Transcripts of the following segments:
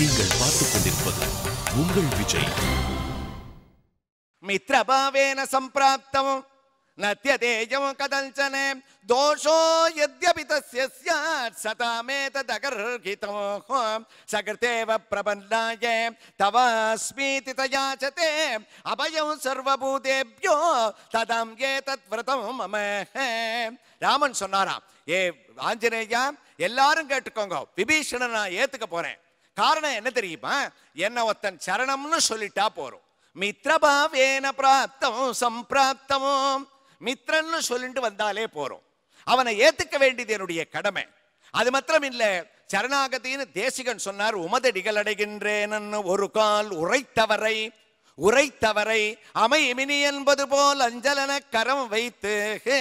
நீங்கள் பார்த்துக் கொண்டிருப்பது உங்கள் விஜய் మిత్రభావేన సంప్రాప్తం నత్యదేయం కదంచన దోషో యద్యపి తస్య స్యాత్ సతామేతదగర్హితం సకృతేవ ప్రబన్నాయ తవాస్మీతి తయాచతే అభయం సర్వభూతేభ్యో తదం ఏతద్వ్రతం మమ ராமன் சொன்னாராம் ஏ ஆஞ்சநேயா எல்லாரும் கேட்டுக்கோங்க விபீஷணனை நான் ஏத்துக்க போறேன் காரணம் என்ன தெரியுமா என்ன ஒருத்தன் சரணம்னு சொல்லிட்டா போறோம் மித்ரபாவேன பிராப்தம் சம்பிராப்தமோ மித்ரன்னு சொல்லிட்டு வந்தாலே போறோம் அவனை ஏத்துக்க வேண்டியது என்னுடைய கடமை அது மாத்திரம் இல்ல சரணாகதின்னு தேசிகன் சொன்னார் உமதடிகள் அடைகின்றேனன்னு ஒரு கால் உரைத்தவரை உரைத்தவரை அமைமினி என்பது போல் அஞ்சலன கரம் வைத்து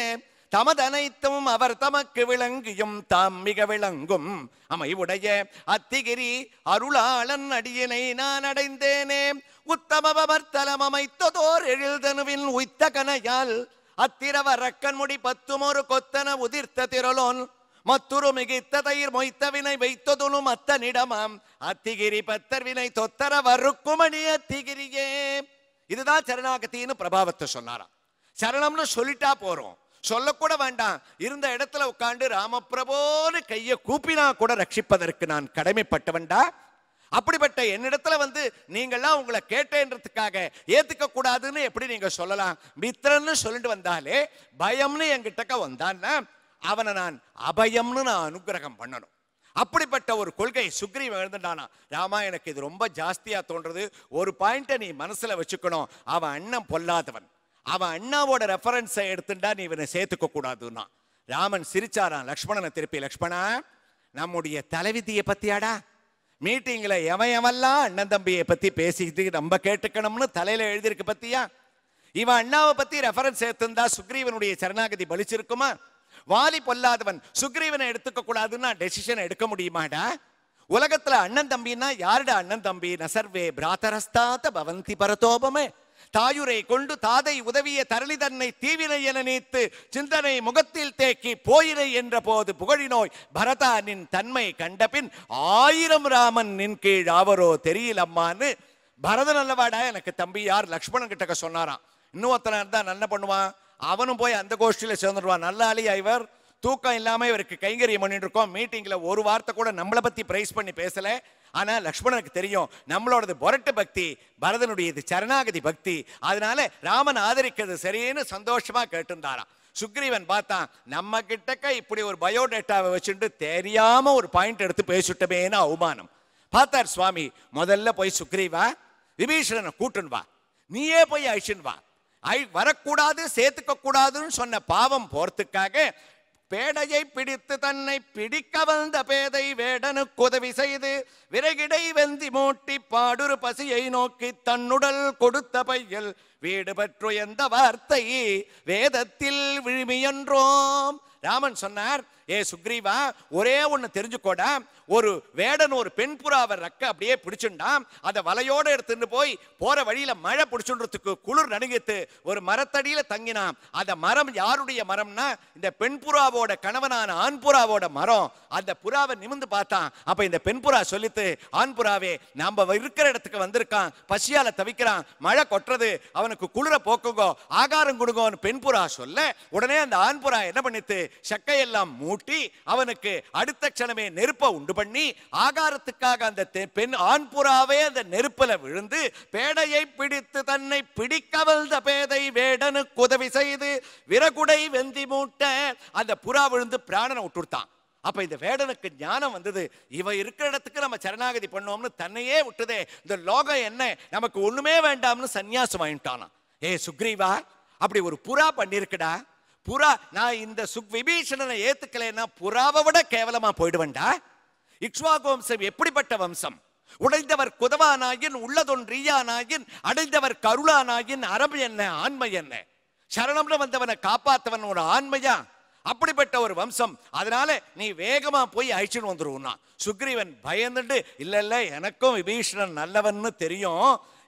தமதனைத்தும் அவர் தமக்கு விளங்கியும் தாம் மிக விளங்கும் அமைவுடைய அத்திகிரி அருளாளன் அடியினை நான் அடைந்தேனே உத்தமபமர்த்தலம் அமைத்ததோர் எழில்தனுவின் உய்த்த கனையால் அத்திரவ ரக்கன்முடி பத்துமொரு கொத்தன உதிர்த்த திரளோன் மத்துரு மிகித்த தயிர் மொய்த்த வினை வைத்ததுனும் அத்தனிடமாம் அத்திகிரி பத்தர் வினை தொத்தர வறுக்குமணி அத்திகிரியே இதுதான் சரணாகத்தின்னு பிரபாவத்தை சொன்னாராம் சரணம்னு சொல்லிட்டா போறோம் சொல்லக்கூட வேண்டாம் இருந்த இடத்துல உட்கார்ந்து ராமபிரபோன்னு கையை கூப்பினா கூட ரட்சிப்பதற்கு நான் கடமைப்பட்டவன்டா அப்படிப்பட்ட என்னிடத்துல வந்து நீங்கள்லாம் உங்களை கேட்டேன்றதுக்காக ஏத்துக்க கூடாதுன்னு எப்படி நீங்க சொல்லலாம் மித்திரன்னு சொல்லிட்டு வந்தாலே பயம்னு என்கிட்டக்க வந்தான்னா அவனை நான் அபயம்னு நான் அனுகிரகம் பண்ணணும் அப்படிப்பட்ட ஒரு கொள்கை சுக்ரீவன் எழுந்துட்டானா ராமா எனக்கு இது ரொம்ப ஜாஸ்தியா தோன்றது ஒரு பாயிண்ட்டை நீ மனசுல வச்சுக்கணும் அவன் அண்ணன் பொல்லாதவன் அவன் அண்ணாவோட ரெஃபரன்ஸை எடுத்துட்டா நீ இவனை சேர்த்துக்க கூடாதுன்னா ராமன் சிரிச்சாரான் லக்ஷ்மணனை திருப்பி லக்ஷ்மணா நம்முடைய தலைவிதியை பத்தியாடா மீட்டிங்ல எவன் எவன்லாம் அண்ணன் தம்பியை பத்தி பேசிட்டு நம்ம கேட்டுக்கணும்னு தலையில எழுதியிருக்கு பத்தியா இவன் அண்ணாவை பத்தி ரெஃபரன்ஸ் எடுத்திருந்தா சுக்ரீவனுடைய சரணாகதி பலிச்சிருக்குமா வாலி பொல்லாதவன் சுக்ரீவனை எடுத்துக்க கூடாதுன்னா டெசிஷன் எடுக்க முடியுமாடா உலகத்துல அண்ணன் தம்பின்னா யாருடா அண்ணன் தம்பி நசர்வே பிராத்தரஸ்தாத்த பவந்தி பரதோபமே தாயுரை கொண்டு தாதை உதவிய தரளி தன்னை தீவினை என நீத்து சிந்தனை முகத்தில் தேக்கி போயினை என்ற போது புகழினோய் பரதா நின் தன்மை கண்டபின் ஆயிரம் ராமன் நின் கீழ் ஆவரோ தெரியலம்மான்னு பரதன் அல்லவாடா எனக்கு தம்பி யார் லக்ஷ்மணன் கிட்டக்க சொன்னாராம் இன்னொருத்தனா இருந்தா நல்ல பண்ணுவான் அவனும் போய் அந்த கோஷ்டியில சேர்ந்துடுவான் நல்ல ஆளியா இவர் தூக்கம் இல்லாம இவருக்கு கைங்கரியம் பண்ணிட்டு இருக்கோம் மீட்டிங்ல ஒரு வார்த்தை கூட நம்மளை பத்தி பிரைஸ் பண்ணி பேசல ஆனா லக்ஷ்மணனுக்கு தெரியும் நம்மளோடது பொரட்டு பக்தி பரதனுடையது சரணாகதி பக்தி அதனால ராமன் ஆதரிக்கிறது சரின்னு சந்தோஷமா கேட்டிருந்தாராம் சுக்ரீவன் பார்த்தான் நம்ம கிட்டக்க இப்படி ஒரு பயோடேட்டாவை வச்சுட்டு தெரியாம ஒரு பாயிண்ட் எடுத்து பேசிட்டமேன்னு அவமானம் பார்த்தார் சுவாமி முதல்ல போய் சுக்ரீவா விபீஷணனை கூட்டுன்னு வா நீயே போய் அழிச்சுன்னு வா ஐ வரக்கூடாது சேர்த்துக்க கூடாதுன்னு சொன்ன பாவம் போறதுக்காக பேடையை பிடித்து தன்னை பிடிக்க வந்த பேதை வேடனுக்கு உதவி செய்து விறகிடை வெந்தி மூட்டி பாடுரு பசியை நோக்கி தன்னுடல் கொடுத்த பையல் வீடு பற்று எந்த வார்த்தை வேதத்தில் விழுமியன்றோம் ராமன் சொன்னார் ஏ சுக்ரீவா ஒரே ஒண்ணு தெரிஞ்சுக்கோடா ஒரு வேடன் ஒரு பெண் புறாவை ரக்க அப்படியே பிடிச்சுண்டாம் அதை வலையோட எடுத்துட்டு போய் போற வழியில மழை பிடிச்சுன்றதுக்கு குளிர் நடுங்கித்து ஒரு மரத்தடியில தங்கினான் அந்த மரம் யாருடைய மரம்னா இந்த பெண் புறாவோட கணவனான ஆண் புறாவோட மரம் அந்த புறாவை நிமிந்து பார்த்தான் அப்ப இந்த பெண் புறா சொல்லித்து ஆண் புறாவே நாம இருக்கிற இடத்துக்கு வந்திருக்கான் பசியால தவிக்கிறான் மழை கொட்டுறது அவனுக்கு குளிர போக்குங்கோ ஆகாரம் கொடுங்கோன்னு பெண் புறா சொல்ல உடனே அந்த ஆண் புறா என்ன பண்ணித்து சக்கையெல்லாம் மூட்டி அவனுக்கு அடுத்த க்ஷணமே நெருப்பை உண்டு பண்ணி ஆகாரத்துக்காக அந்த தெ- பெண் ஆண் புறாவே அந்த நெருப்புல விழுந்து பேடையை பிடித்து தன்னை பிடிக்க வந்த பேதை வேடனுக்கு உதவி செய்து விறகுடை வெந்தி மூட்ட அந்த புறா விழுந்து பிராணனை விட்டுடுத்தான் அப்ப இந்த வேடனுக்கு ஞானம் வந்தது இவ இருக்கிற இடத்துக்கு நம்ம சரணாகதி பண்ணோம்னு தன்னையே விட்டுதே இந்த லோகம் என்ன நமக்கு ஒண்ணுமே வேண்டாம்னு சந்நியாசம் வாங்கிட்டானா ஏ சுக்ரீவா அப்படி ஒரு புறா பண்ணிருக்குடா புறா நான் இந்த சுக் விபீஷணனை ஏத்துக்கலைன்னா புறாவை விட கேவலமா போயிடுவேன்டா இக்ஷ்வாகு வம்சம் எப்படிப்பட்ட வம்சம் உடைந்தவர் குதவானாயின் உள்ளதொன்றீயானாயின் அடைந்தவர் கருளானாயின் அறம் என்ன ஆண்மை என்ன சரணம்னு வந்தவனை காப்பாத்தவன் ஒரு ஆண்மையா அப்படிப்பட்ட ஒரு வம்சம் அதனால நீ வேகமா போய் அழிச்சுன்னு வந்துருவா சுக்ரீவன் பயந்துட்டு இல்ல இல்ல எனக்கும் விபீஷணன் நல்லவன்னு தெரியும்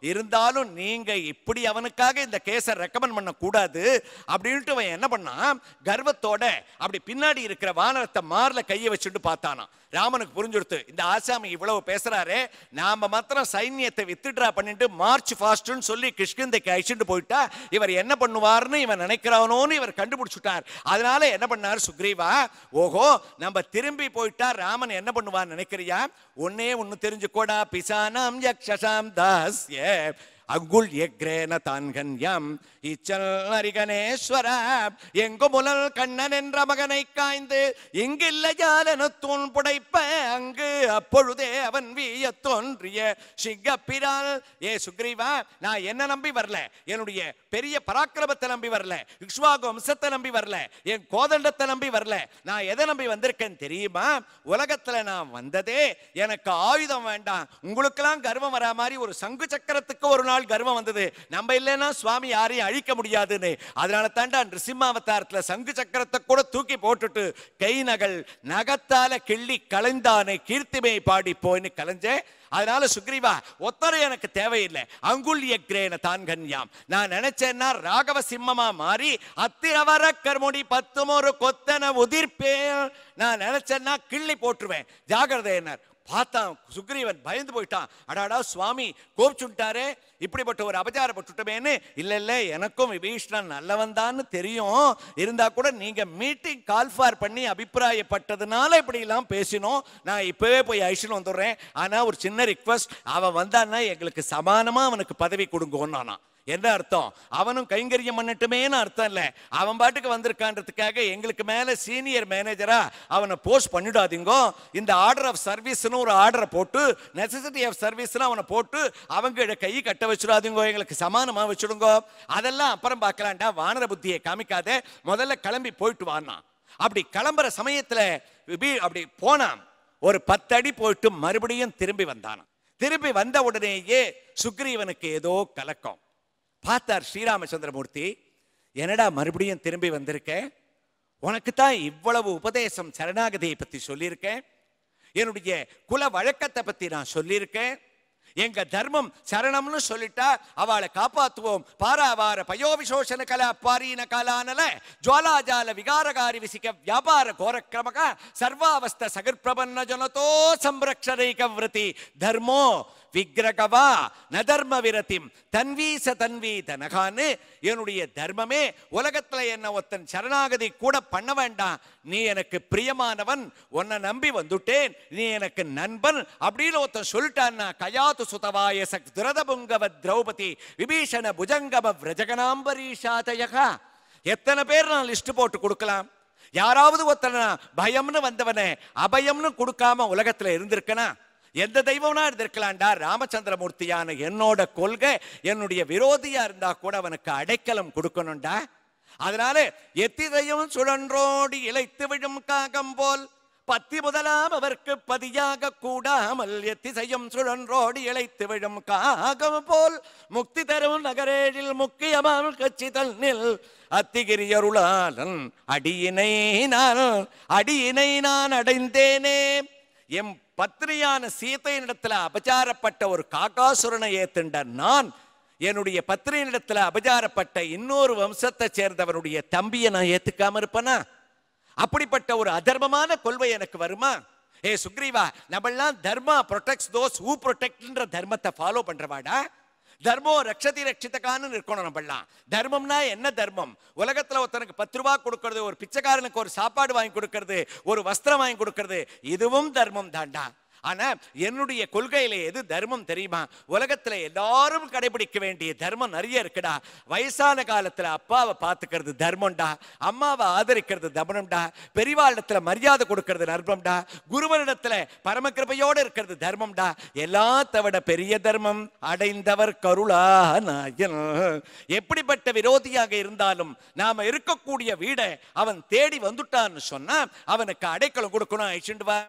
இருந்தாலும் நீங்க இப்படி அவனுக்காக இந்த கேஸை ரெக்கமெண்ட் பண்ண கூடாது அப்படின்ட்டு அவன் என்ன பண்ணான் கர்வத்தோட அப்படி பின்னாடி இருக்கிற வானரத்தை மார்ல கையை வச்சுட்டு பார்த்தானாம் ராமனுக்கு புரிஞ்சுடுத்து இந்த ஆசாமி இவ்வளவு பேசுறாரே நாம மாத்திரம் சைன்யத்தை வித்ட்ரா பண்ணிட்டு மார்ச் ஃபாஸ்ட்னு சொல்லி கிஷ்கிந்தைக்கு அழிச்சுட்டு போயிட்டா இவர் என்ன பண்ணுவார்னு இவன் நினைக்கிறானோன்னு இவர் கண்டுபிடிச்சுட்டார் அதனால என்ன பண்ணார் சுக்ரீவா ஓஹோ நம்ம திரும்பி போயிட்டா ராமன் என்ன பண்ணுவான்னு நினைக்கிறியா ஒன்னே ஒன்னு தெரிஞ்சுக்கோடா பிசானாம் யக்ஷசாம் தாஸ்ய அங்குல் எக்ரேன தான்கன்யம் இச்சல் அரிகனேஸ்வர எங்கு முலல் கண்ணன் என்ற மகனை காய்ந்து இங்கில்ல ஜாலனத்தூன் புடைப்ப அங்கு அப்பொழுதே அவன் வீய தோன்றிய சிங்கப்பிரால் ஏ சுக்ரீவா நான் என்ன நம்பி வரல என்னுடைய பெரிய பராக்கிரமத்தை நம்பி வரல இக்ஷ்வாகு வம்சத்தை நம்பி வரல என் கோதண்டத்தை நம்பி வரல நான் எதை நம்பி வந்திருக்கேன் தெரியுமா உலகத்துல நான் வந்ததே எனக்கு ஆயுதம் வேண்டாம் உங்களுக்கெல்லாம் கர்வம் வரா மாதிரி ஒரு சங்கு சக்கரத்துக்கு ஒரு நாள் கர்வம் வந்தது நம்ம இல்லைன்னா சுவாமி யாரையும் அழிக்க முடியாதுன்னு அதனால தாண்டா நிருசிம்மாவதாரத்துல சங்கு சக்கரத்தை கூட தூக்கி போட்டுட்டு கை நகல் நகத்தால கிள்ளி கலைந்தானே கீர்த்திமை பாடி போயின்னு கலைஞ்சே அதனால சுக்ரீவா ஒத்தரை எனக்கு தேவையில்லை அங்குல்ய கிரேன தான் கன்யாம் நான் நினைச்சேன்னா ராகவ சிம்மமா மாறி அத்திரவர கர்முடி பத்தும் ஒரு கொத்தன உதிர்ப்பேன் நான் நினைச்சேன்னா கிள்ளி போட்டுருவேன் ஜாகிரதை என்ன பார்த்தான் சுக்ரீவன் பயந்து போயிட்டான் அடாடா சுவாமி கோபிச்சுட்டாரே இப்படிப்பட்ட ஒரு அபச்சாரப்பட்டுட்டமேன்னு இல்ல இல்ல எனக்கும் விபீஷ்ணன் நல்லவன் தான்னு தெரியும் இருந்தா கூட நீங்க மீட்டிங் கால்ஃபார் பண்ணி அபிப்பிராயப்பட்டதுனால இப்படி எல்லாம் பேசினோம் நான் இப்பவே போய் ஐஷன் வந்துடுறேன் ஆனா ஒரு சின்ன ரிக்வஸ்ட் அவன் வந்தான்னா எங்களுக்கு சமானமா அவனுக்கு பதவி கொடுங்கோன்னு என்ன அர்த்தம் அவனும் கைங்கரியம் பண்ணட்டுமேன்னு அர்த்தம் இல்லை அவன் பாட்டுக்கு வந்திருக்கான்றதுக்காக எங்களுக்கு மேல சீனியர் மேனேஜரா அவனை போஸ்ட் பண்ணிடாதீங்கோ இந்த ஆர்டர் ஆஃப் சர்வீஸ்னு ஒரு ஆர்டரை போட்டு நெசசிட்டி ஆஃப் சர்வீஸ்னு அவனை போட்டு அவங்க கை கட்ட வச்சிடாதீங்கோ எங்களுக்கு சமானமா வச்சுடுங்கோ அதெல்லாம் அப்புறம் பார்க்கலாம்டா வானர புத்தியை காமிக்காத முதல்ல கிளம்பி போயிட்டு வானா அப்படி கிளம்புற சமயத்துல விபி- அப்படி போனான் ஒரு பத்தடி போயிட்டு மறுபடியும் திரும்பி வந்தானாம் திரும்பி வந்த உடனேயே சுக்ரீவனுக்கு ஏதோ கலக்கம் பார்த்தார் ஸ்ரீராமச்சந்திரமூர்த்தி என்னடா மறுபடியும் திரும்பி வந்திருக்க உனக்கு தான் இவ்வளவு உபதேசம் சரணாகதியை பத்தி சொல்லியிருக்கேன் என்னுடைய குல வழக்கத்தை பத்தி நான் சொல்லியிருக்கேன் எங்க தர்மம் சரணம்னு சொல்லிட்டா அவளை காப்பாத்துவோம் பாராவார பயோவிசோஷன கலா பாரீன காலானல ஜுவாலாஜால விகாரகாரி விசிக வியாபார கோரக்கிரமக சர்வாவஸ்த சகர்பிரபன்ன ஜனதோ சம்ரக்ஷரைக விரதி தர்மோ விக்கிரகவா நதர்ம விரதிம் தன்வீச தன்வி தனகான்னு என்னுடைய தர்மமே உலகத்துல என்ன ஒருத்தன் சரணாகதி கூட பண்ண வேண்டாம் நீ எனக்கு பிரியமானவன் உன்னை நம்பி வந்துட்டேன் நீ எனக்கு நண்பன் அப்படின்னு ஒருத்தன் சொல்லிட்டான்னா கயாது சுதவாய சக் துரதபுங்கவ திரௌபதி விபீஷண புஜங்கம விரஜகனாம்பரீஷாதயகா எத்தனை பேர் நான் லிஸ்ட் போட்டு கொடுக்கலாம் யாராவது ஒருத்தனை பயம்னு வந்தவனை அபயம்னு கொடுக்காம உலகத்துல இருந்திருக்கனா எந்த தெய்வம்னா இருந்திருக்கலாம்டா ராமச்சந்திரமூர்த்தியான என்னோட கொள்கை என்னுடைய விரோதியா இருந்தா கூட அவனுக்கு அடைக்கலம் கொடுக்கணும்டா அதனால எத்திதையும் சுழன்றோடி இழைத்து விழும் காகம் போல் பத்தி முதலாம் அவர்க்கு பதியாக கூடாமல் எத்திசையும் சுழன்றோடி இழைத்து விழும் காகம் போல் முக்தி தரும் நகரேழில் முக்கியமாம் கட்சி தன்னில் அத்திகிரியருளாளன் அடியினை நான் அடியினை நான் அடைந்தேனே எம் பத்னியான சீதையினிடத்துல அபச்சாரப்பட்ட ஒரு காக்காசுரனை ஏத்துண்ட நான் என்னுடைய பத்னியினிடத்துல அபச்சாரப்பட்ட இன்னொரு வம்சத்தை சேர்ந்தவனுடைய தம்பியை நான் ஏத்துக்காம இருப்பனா அப்படிப்பட்ட ஒரு அதர்மமான கொள்கை எனக்கு வருமா ஏ சுக்ரீவா நம்மெல்லாம் தர்மா ப்ரொடெக்ட்ஸ் தோஸ் ஹூ ப்ரொடெக்ட்ன்ற தர்மத்தை ஃபாலோ பண்றவாடா தர்மோ ரக்ஷதி ரட்சிதகான்னு இருக்கணும் நம்மெல்லாம் தர்மம்னா என்ன தர்மம் உலகத்துல ஒருத்தனுக்கு பத்து ரூபா கொடுக்கறது ஒரு பிச்சைக்காரனுக்கு ஒரு சாப்பாடு வாங்கி கொடுக்கறது ஒரு வஸ்திரம் வாங்கி கொடுக்கறது இதுவும் தர்மம் தாண்டா ஆனா என்னுடைய கொள்கையில எது தர்மம் தெரியுமா உலகத்துல எல்லாரும் கடைபிடிக்க வேண்டிய தர்மம் நிறைய இருக்குடா வயசான காலத்துல அப்பாவை பாத்துக்கிறது தர்மம்டா அம்மாவை ஆதரிக்கிறது தர்மம்டா பெரியவாளிடத்துல மரியாதை கொடுக்கிறது தர்மம்டா குருவனிடத்துல பரமகிருபையோட இருக்கிறது தர்மம்டா எல்லாத்த விட பெரிய தர்மம் அடைந்தவர் கருளா நாயன் எப்படிப்பட்ட விரோதியாக இருந்தாலும் நாம இருக்கக்கூடிய வீடை அவன் தேடி வந்துட்டான்னு சொன்னா அவனுக்கு அடைக்கலம் கொடுக்கணும் அழிச்சுண்டு வா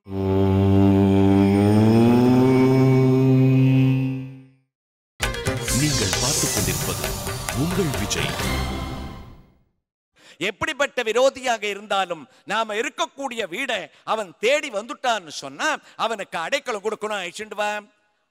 நீங்கள் பார்த்துக் கொண்டிருப்பது உங்கள் விஜய் எப்படிப்பட்ட விரோதியாக இருந்தாலும் நாம இருக்கக்கூடிய வீடை அவன் தேடி வந்துட்டான்னு சொன்னா அவனுக்கு அடைக்கலம் கொடுக்கணும் அழிச்சுண்டு வா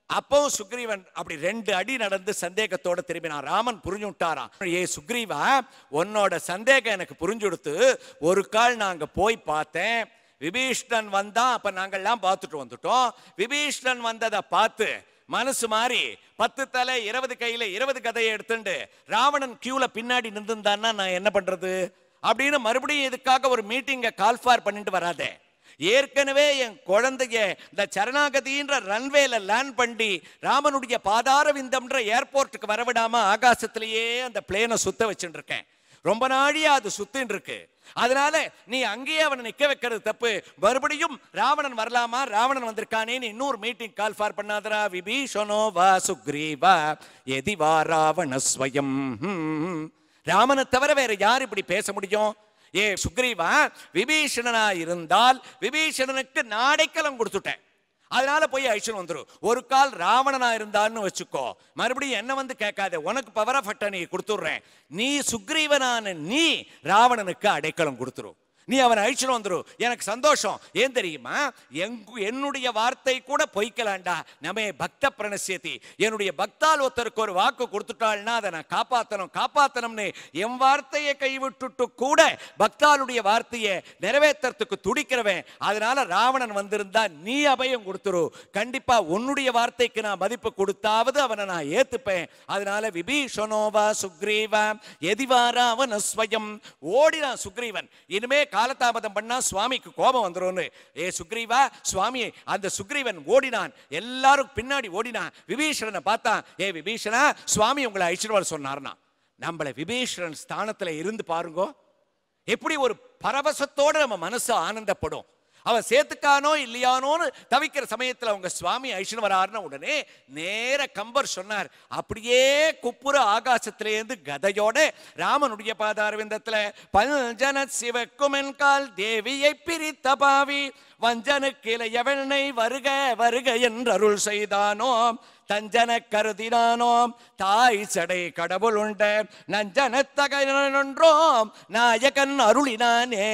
அப்பவும் சுக்ரீவன் அப்படி ரெண்டு அடி நடந்து சந்தேகத்தோட திரும்பினான் ராமன் புரிஞ்சு விட்டாராம் ஏ சுக்ரீவா உன்னோட சந்தேகம் எனக்கு புரிஞ்சு கொடுத்து ஒரு கால் நாங்க போய் பார்த்தேன் விபீஷ்ணன் வந்தான் அப்ப நாங்கெல்லாம் பார்த்துட்டு வந்துட்டோம் விபீஷ்ணன் வந்ததை பார்த்து மனசு மாறி பத்து தலை இருபது கையில இருபது கதையை எடுத்துண்டு ராவணன் கியூல பின்னாடி நின்றுந்தான்னா நான் என்ன பண்றது அப்படின்னு மறுபடியும் இதுக்காக ஒரு மீட்டிங்கை கால்ஃபார் பண்ணிட்டு வராதே ஏற்கனவே என் குழந்தைய இந்த சரணாகதின்ற ரன்வேல லேண்ட் பண்ணி ராமனுடைய பாதார விந்தம்ன்ற ஏர்போர்ட்டுக்கு வரவிடாம ஆகாசத்திலேயே அந்த பிளேனை சுத்த வச்சுட்டு இருக்கேன் ரொம்ப நாழியா அது சுத்தின்னு இருக்கு அதனால நீ அங்கேயே அவனை நிக்க வைக்கிறது தப்பு மறுபடியும் ராவணன் வரலாமா ராவணன் வந்திருக்கானேன்னு இன்னொரு மீட்டிங் கால் ஃபார் பண்ணாதரா விபீஷணோ வா சுக்ரீவா எதி வா ராவண ஸ்வயம் ஹம். ராமனை தவிர வேற யார் இப்படி பேச முடியும் ஏ சுக்ரீவா விபீஷணனா இருந்தால் விபீஷணனுக்கு நாடைக்கலம் கொடுத்துட்டேன் அதனால போய் அழிச்சுன்னு வந்துரும் ஒரு கால் ராவணனா இருந்தான்னு வச்சுக்கோ மறுபடியும் என்ன வந்து கேட்காத உனக்கு பவர் ஆஃப் அட்டனை கொடுத்துடுறேன் நீ சுக்ரீவனான நீ ராவணனுக்கு அடைக்கலம் கொடுத்துரும் நீ அவனை அழிச்சுட்டு வந்துரும் எனக்கு சந்தோஷம் ஏன் தெரியுமா எங்கு என்னுடைய வார்த்தை கூட பொய்க்கலாண்டா நம்ம பக்த பிரணசியத்தி என்னுடைய பக்தால் ஒருத்தருக்கு ஒரு வாக்கு கொடுத்துட்டாள்னா அதை நான் காப்பாத்தணும் காப்பாத்தணும்னு என் வார்த்தையை கைவிட்டுட்டு கூட பக்தாளுடைய வார்த்தையை நிறைவேற்றத்துக்கு துடிக்கிறவன் அதனால ராவணன் வந்திருந்தா நீ அபயம் கொடுத்துரு கண்டிப்பா உன்னுடைய வார்த்தைக்கு நான் மதிப்பு கொடுத்தாவது அவனை நான் ஏத்துப்பேன் அதனால விபீஷணோவா சுக்ரீவா எதிவா ராவண ஸ்வயம் ஓடினான் சுக்ரீவன் இனிமே காலதாமதம் பண்ணா சுவாமிக்கு கோபம் வந்துரும்னு ஏ சுக்ரீவா சுவாமி அந்த சுக்ரீவன் ஓடினான் எல்லாரும் பின்னாடி ஓடினான் விபீஷணனை பார்த்தான் ஏ விபீஷணா சுவாமி உங்களை அழிச்சிட்டு வர சொன்னார்னா நம்மளை விபீஷணன் ஸ்தானத்துல இருந்து பாருங்கோ எப்படி ஒரு பரவசத்தோட நம்ம மனசு ஆனந்தப்படும் அவன் சேர்த்துக்கானோ இல்லையானோன்னு தவிக்கிற சமயத்துல அவங்க சுவாமி ஐஷன் வராருன்னு உடனே நேர கம்பர் சொன்னார் அப்படியே குப்புற ஆகாசத்திலேருந்து கதையோட ராமனுடைய பாதாரவிந்தத்துல பஞ்சன சிவக்குமென் கால் தேவியை பிரித்த பாவி வஞ்சனுக்கு இளையவனை வருக வருக என்று அருள் செய்தானோ தஞ்சன கருதினானோம் தாய் சடை கடவுள் உண்ட நஞ்சன தகனொன்றோம் நாயகன் அருளினானே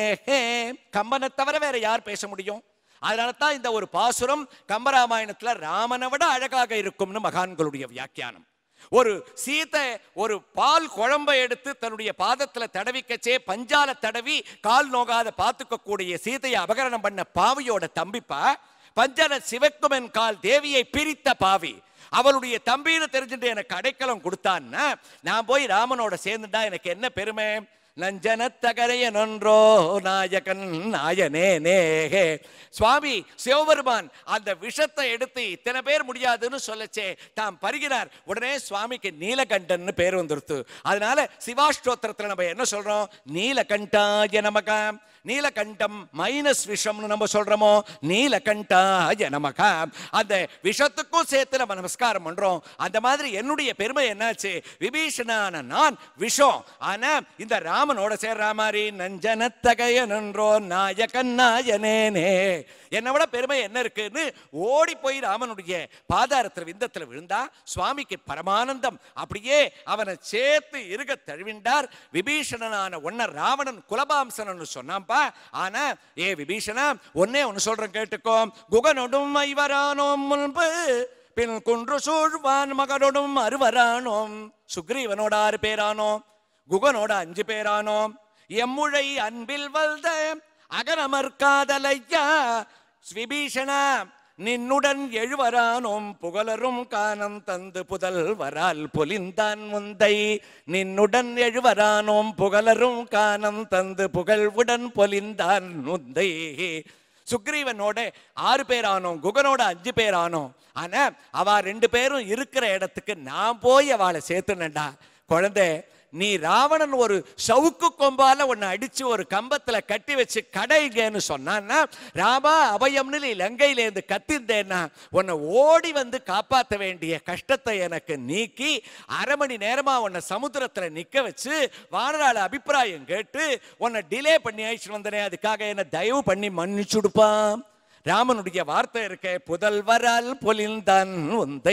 கம்பனை தவிர வேற யார் பேச முடியும் அதனால தான் இந்த ஒரு பாசுரம் கம்பராமாயணத்துல ராமனை விட அழகாக இருக்கும்னு மகான்களுடைய வியாக்கியானம் ஒரு சீத்தை ஒரு பால் குழம்பை எடுத்து தன்னுடைய பாதத்துல தடவிக்கச்சே பஞ்சால தடவி கால் நோகாத பார்த்துக்க கூடிய சீதையை அபகரணம் பண்ண பாவியோட தம்பிப்பா பஞ்சன சிவக்குமன் கால் தேவியை பிரித்த பாவி அவளுடைய தம்பின்னு தெரிஞ்சுட்டு எனக்கு அடைக்கலம் கொடுத்தான்னா நான் போய் ராமனோட சேர்ந்துட்டா எனக்கு என்ன பெருமை நஞ்சனத்தகரையனொன்றோ நாயகன் நாயனே நேகே சுவாமி சிவபெருமான் அந்த விஷத்தை எடுத்து இத்தனை பேர் முடியாதுன்னு சொல்லச்சே தாம் பருகிறார் உடனே சுவாமிக்கு நீலகண்டன் பேர் வந்துருத்து அதனால சிவாஷ்டோத்திரத்துல நம்ம என்ன சொல்றோம் நீலகண்டாய நமக நீலகண்டம் மைனஸ் விஷம்னு நம்ம சொல்றோமோ நீலகண்டாய நமக அந்த விஷத்துக்கும் சேர்த்து நம்ம நமஸ்காரம் பண்றோம் அந்த மாதிரி என்னுடைய பெருமை என்னாச்சு விபீஷணான நான் விஷம் ஆனா இந்த ராமனோட சேர்ற மாதிரி நஞ்சனத்தகைய நின்றோ நாயகன் நாயனேனே என்னை விட பெருமை என்ன இருக்குன்னு ஓடி போய் ராமனுடைய பாதாரத்துல விந்தத்துல விழுந்தா சுவாமிக்கு பரமானந்தம் அப்படியே அவனை சேர்த்து இருக தழுவிண்டார் விபீஷணனான ஒன்ன ராவணன் குலபாம்சனன்னு சொன்னான்பா ஆனா ஏ விபீஷணா ஒன்னே ஒன்னு சொல்றேன் கேட்டுக்கோ குகனொடும் ஐவரானோம் முன்பு பின் குன்று சூழ்வான் மகனோடும் அறுவரானோம் சுக்ரீவனோட ஆறு பேரானோம் குகனோட அஞ்சு பேரானோம் எம்முழை அன்பில் வல்த அகனமர்காதலையா விபீஷணா நின்னுடன் எழுவரானோம் புகழரும் காணம் தந்து புதல் வரால் பொலிந்தான் முந்தை நின்னுடன் எழுவரானோம் புகழரும் காணம் தந்து புகழ்வுடன் பொலிந்தான் முந்தை சுக்ரீவனோட ஆறு பேர் ஆனோம் குகனோட அஞ்சு பேர் ஆனோம் ஆனா அவ ரெண்டு பேரும் இருக்கிற இடத்துக்கு நான் போய் அவளை சேர்த்துனேன்டா குழந்தை நீ ராவணன் ஒரு சவுக்கு கொம்பால உன்னை அடிச்சு ஒரு கம்பத்துல கட்டி வச்சு கடைங்கன்னு சொன்னான்னா ராமா அபயம்னு நீ லங்கையில இருந்து கத்திருந்தேன்னா உன்னை ஓடி வந்து காப்பாற்ற வேண்டிய கஷ்டத்தை எனக்கு நீக்கி அரை மணி நேரமா உன்னை சமுத்திரத்துல நிக்க வச்சு வானராள அபிப்பிராயம் கேட்டு உன்னை டிலே பண்ணி ஆயிடுச்சு வந்தனே அதுக்காக என்ன தயவு பண்ணி மன்னிச்சுடுப்பான் ராமனுடைய வார்த்தை இருக்க புதல்வரால் பொலிந்தான் உந்தை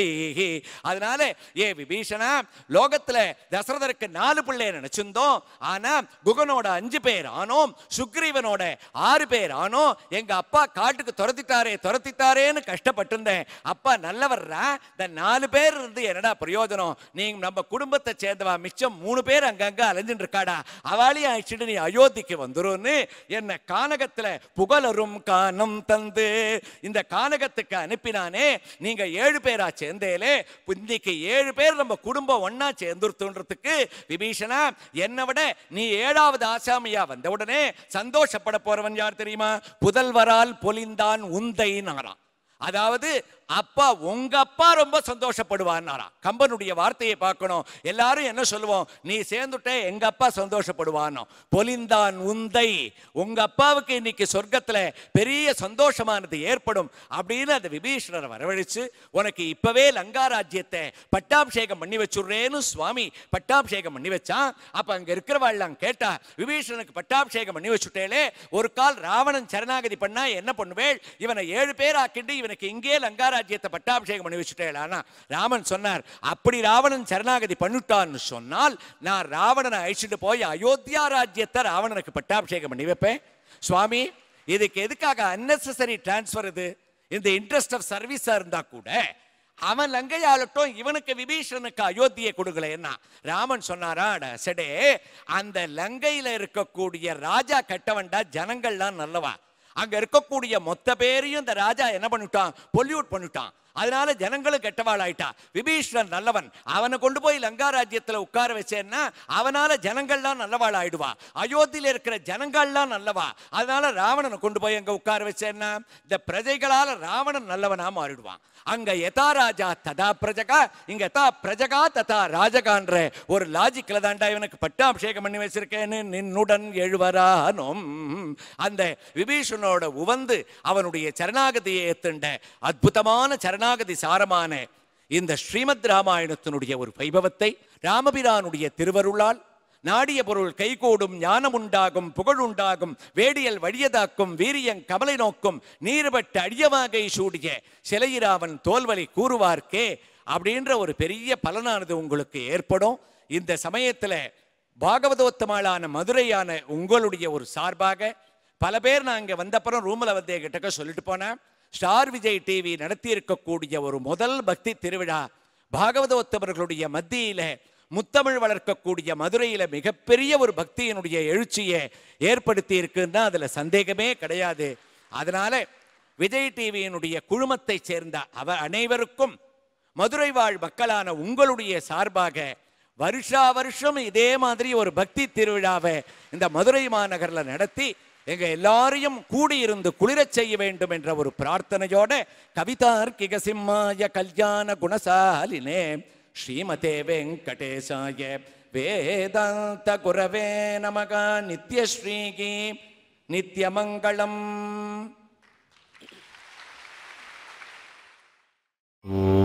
அதனால ஏ விபீஷணா லோகத்துல தசரதருக்கு நாலு பிள்ளை நினைச்சிருந்தோம் ஆனா குகனோட அஞ்சு பேர் ஆனோம் சுக்ரீவனோட ஆறு பேர் ஆனோம் எங்க அப்பா காட்டுக்கு துரத்திட்டாரே துரத்திட்டாரேன்னு கஷ்டப்பட்டிருந்தேன் அப்பா நல்லவர்ரா இந்த நாலு பேர் இருந்து என்னடா பிரயோஜனம் நீங்க நம்ம குடும்பத்தை சேர்ந்தவா மிச்சம் மூணு பேர் அங்கங்க அலைஞ்சுட்டு இருக்காடா அவளையும் அழைச்சிட்டு நீ அயோத்திக்கு வந்துருன்னு என்ன கானகத்துல புகழரும் கானம் தந்து இந்த கானகத்துக்கு அனுப்பினானே நீங்க ஏழு பேரா சேர்ந்தேலே இன்னைக்கு ஏழு பேர் நம்ம குடும்பம் ஒன்னா சேர்ந்துருத்துன்றதுக்கு விபீஷணா என்னை விட நீ ஏழாவது ஆசாமியா வந்த உடனே சந்தோஷப்பட போறவன் யார் தெரியுமா புதல்வரால் பொலிந்தான் உந்தை நாராம் அதாவது அப்பா உங்க அப்பா ரொம்ப சந்தோஷப்படுவான்னாராம் கம்பனுடைய வார்த்தையை பார்க்கணும் எல்லாரும் என்ன சொல்லுவோம் நீ சேர்ந்துட்டே எங்க அப்பா சந்தோஷப்படுவானோ பொலிந்தான் உந்தை உங்க அப்பாவுக்கு இன்னைக்கு சொர்க்கத்துல பெரிய சந்தோஷமானது ஏற்படும் அப்படின்னு அந்த விபீஷணரை வரவழைச்சு உனக்கு இப்பவே லங்கா ராஜ்யத்தை பட்டாபிஷேகம் பண்ணி வச்சுடுறேன்னு சுவாமி பட்டாபிஷேகம் பண்ணி வச்சான் அப்ப அங்க இருக்கிறவாள்லாம் கேட்டா விபீஷணனுக்கு பட்டாபிஷேகம் பண்ணி வச்சுட்டேலே ஒரு கால் ராவணன் சரணாகதி பண்ணா என்ன பண்ணுவேள் இவனை ஏழு பேர் ஆக்கிட்டு இவனுக்கு இங்கே லங்கா ராஜ்யத்தை பட்டாபிஷேகம் பண்ணி வச்சுட்டேன் ஆனா ராமன் சொன்னார் அப்படி ராவணன் சரணாகதி பண்ணிட்டான்னு சொன்னால் நான் ராவணனை அழிச்சிட்டு போய் அயோத்தியா ராஜ்யத்தை ராவணனுக்கு பட்டாபிஷேகம் பண்ணி வைப்பேன் சுவாமி இதுக்கு எதுக்காக அன்னெசரி டிரான்ஸ்ஃபர் இது இந்த இன்ட்ரெஸ்ட் ஆஃப் சர்வீஸா இருந்தா கூட அவன் லங்கையாளட்டும் இவனுக்கு விபீஷணனுக்கு அயோத்தியை கொடுக்கலன்னா ராமன் சொன்னாரா அட செடே அந்த லங்கையில இருக்கக்கூடிய ராஜா கெட்டவன்டா ஜனங்கள்லாம் நல்லவா அங்க இருக்கக்கூடிய மொத்த பேரையும் இந்த ராஜா என்ன பண்ணிட்டான் பொல்யூட் பண்ணிட்டான் அதனால ஜனங்களும் கெட்டவாள் ஆயிட்டா விபீஷணன் நல்லவன் அவனை கொண்டு போய் லங்கா ராஜ்யத்துல உட்கார வச்சேன்னா அவனால ஜனங்கள்லாம் நல்லவாள் ஆயிடுவா அயோத்தியில இருக்கிற ஜனங்கள்லாம் நல்லவா அதனால ராவணனை கொண்டு போய் அங்க உட்கார வச்சேன்னா இந்த பிரஜைகளால ராவணன் நல்லவனா மாறிடுவான் அங்க யதா ராஜா ததா பிரஜகா இங்க யதா பிரஜகா ததா ராஜகான்ற ஒரு லாஜிக்ல தாண்டா இவனுக்கு பட்டாபிஷேகம் பண்ணி வச்சிருக்கேன்னு நின்னுடன் எழுவரானும் அந்த விபீஷணோட உவந்து அவனுடைய சரணாகதியை ஏத்துண்ட அற்புதமான சரணாகதி சாரமான இந்த ஸ்ரீமத் ராமாயணத்தினுடைய ஒரு வைபவத்தை ராமபிரானுடைய திருவருளால் நாடிய பொருள் கைகூடும் ஞானம் உண்டாகும் புகழ் உண்டாகும் வேடியல் வழியதாக்கும் வீரியங் கமலை நோக்கும் நீர்பட்டு அடியவாகை சூடிய சிலையிராவன் தோல்வலி கூறுவார்க்கே அப்படின்ற ஒரு பெரிய பலனானது உங்களுக்கு ஏற்படும் இந்த சமயத்துல பாகவதோத்தமாளான மதுரையான உங்களுடைய ஒரு சார்பாக பல பேர் நான் இங்க வந்தப்புறம் ரூம்ல வந்து என்கிட்ட சொல்லிட்டு போனேன் ஸ்டார் விஜய் டிவி நடத்தி இருக்கக்கூடிய ஒரு முதல் பக்தி திருவிழா பாகவதோத்தமர்களுடைய மத்தியில முத்தமிழ் வளர்க்கக்கூடிய மதுரையில மிகப்பெரிய ஒரு பக்தியினுடைய எழுச்சியை ஏற்படுத்தி இருக்குன்னா அதுல சந்தேகமே கிடையாது அதனால விஜய் டிவியினுடைய குழுமத்தை சேர்ந்த அவ அனைவருக்கும் மதுரை வாழ் மக்களான உங்களுடைய சார்பாக வருஷா வருஷம் இதே மாதிரி ஒரு பக்தி திருவிழாவை இந்த மதுரை மாநகர்ல நடத்தி எங்க எல்லாரையும் கூடியிருந்து குளிரச் செய்ய வேண்டும் என்ற ஒரு பிரார்த்தனையோட கவிதார்க்கிக சிம்மாய கல்யாண குணசாலினே ஸ்ரீமதே வெங்கடேசாய வேதாந்த குரவே நமக நித்யஸ்ரீகி நித்யமங்களம் ஓ